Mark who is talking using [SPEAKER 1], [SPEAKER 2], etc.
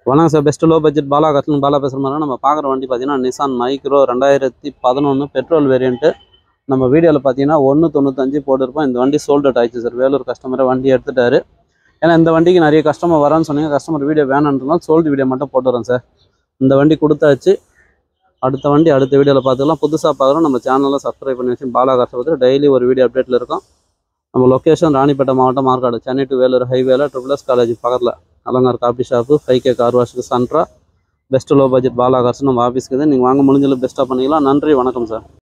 [SPEAKER 1] வணக்கம் sir best low budget Bala கஸ்டன் பாலா பேசுகிற மாதிரி நம்ம பார்க்குற வண்டி பார்த்தீங்கன்னா நிசான் மைக்ரோ ரெண்டாயிரத்தி பதினொன்று பெட்ரோல் வேரியண்ட்டு நம்ம வீடியோவில் பார்த்தீங்கன்னா ஒன்று தொண்ணூத்தஞ்சு போட்டிருப்போம் இந்த வண்டி சோல்ட் அவுட் ஆயிடுச்சு சார் வேலூர் கஸ்டமரை வண்டி எடுத்துட்டாரு ஏன்னா இந்த வண்டிக்கு நிறைய கஸ்டமர் வரான்னு சொன்னீங்க கஸ்டமர் வீடியோ வேணுன்றனால சோல்டு வீடியோ மட்டும் போட்டுறேன் சார் இந்த வண்டி கொடுத்தாச்சு அடுத்த வண்டி அடுத்த வீடியோவில் பார்த்துக்கலாம் புதுசாக பார்க்குறோம் நம்ம சேனலில் சப்ஸ்கிரைப் பண்ணி வச்சு பாலா கஷ்டப்பட்டு டெய்லி ஒரு வீடியோ அப்டேட்டில் இருக்கும் நம்ம லொக்கேஷன் ராணிப்பேட்டை மாவட்டம் மார்க்காடு சென்னை டு வேலூர் ஹைவேல ட்ரிபிள் எஸ் காலேஜ் பக்கத்தில் Alankar coffee shop five K car வாஷுக்கு சன்ட்ரா best low budget Bala cars நம்ம ஆஃபீஸ்க்கு நீங்கள் வாங்க முடிஞ்சளவு பெஸ்ட்டாக பண்ணிக்கலாம் நன்றி வணக்கம் சார்